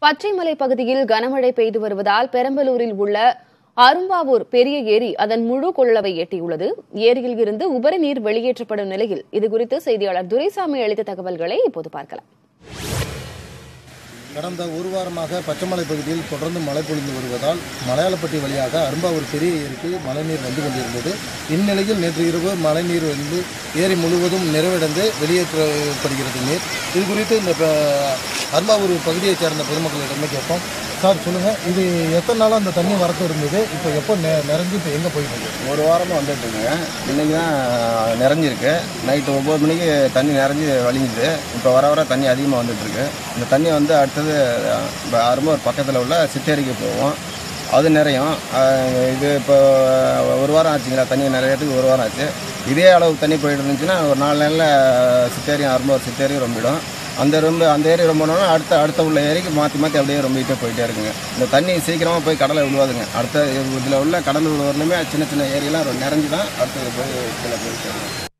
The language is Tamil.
பச்சைமலை பகுதியில் கனமழை பெய்து வருவதால் பெரம்பலூரில் உள்ள அரும்பாவூர் பெரிய ஏரி அதன் முழு கொள்ளளவை எட்டியுள்ளது ஏரியில் இருந்து உபரி நீர் வெளியேற்றப்படும் நிலையில் இதுகுறித்து செய்தியாளர் துரைசாமி அளித்த தகவல்களை இப்போது பார்க்கலாம் கடந்த ஒரு வாரமாக பச்சைமலை பகுதியில் தொடர்ந்து மழை பொழிந்து வருவதால் மலையாளப்பட்டி வழியாக அரும்பாவூர் பெரிய ஏரிக்கு மழைநீர் வந்து கொண்டிருந்தது இந்நிலையில் நேற்று இரவு மழைநீர் வந்து ஏரி முழுவதும் நிறைவடைந்து வெளியேற்றப்படுகிறது நீர் இது குறித்து இந்த ப- அரும்பாவூர் பகுதியைச் சேர்ந்த பொதுமக்களிடமே கேட்போம் சார் சொல்லுங்கள் இது எத்தனை நாளாக அந்த தண்ணி வரத்து இருந்தது இப்போ எப்போ நெ நிறைஞ்சு இப்போ எங்கே போயிட்டு இருக்கு ஒரு வாரமாக வந்துட்டுருங்க இன்றைக்கி தான் நிறைஞ்சிருக்கு நைட்டு ஒம்பது மணிக்கு தண்ணி நிறைஞ்சி வழிஞ்சுது இப்போ வர வர தண்ணி அதிகமாக வந்துட்டுருக்கு இந்த தண்ணி வந்து அடுத்தது இப்போ அரும்பூர் பக்கத்தில் உள்ள சித்தேரிக்கு போவோம் அது நிறையும் அஹ் இது இப்போ ஒரு வாரம் ஆச்சுங்களா தண்ணி நிறையறதுக்கு ஒரு வாரம் ஆச்சு இதே அளவு தண்ணி போயிட்டு இருந்துச்சுன்னா ஒரு நாலு நாளில் சித்தேரியும் அரும்பூர் சித்தேரியும் ரொம்பிடும் அந்த ரொம்ப அந்த ஏரி ரொம்பணும்னா அடுத்த அடுத்த உள்ள ஏரிக்கு மாற்றி மாற்றி அப்படியே ரொம்பிட்டே போயிட்டே இருக்குங்க இந்த தண்ணி சீக்கிரமாக போய் கடலை விழுவாதுங்க அடுத்த இதில் உள்ள கடல் விழுவதுலையுமே சின்ன சின்ன ஏரியெல்லாம் நிறைஞ்சு தான் அடுத்தது போய் கீழே போய் சேரும்.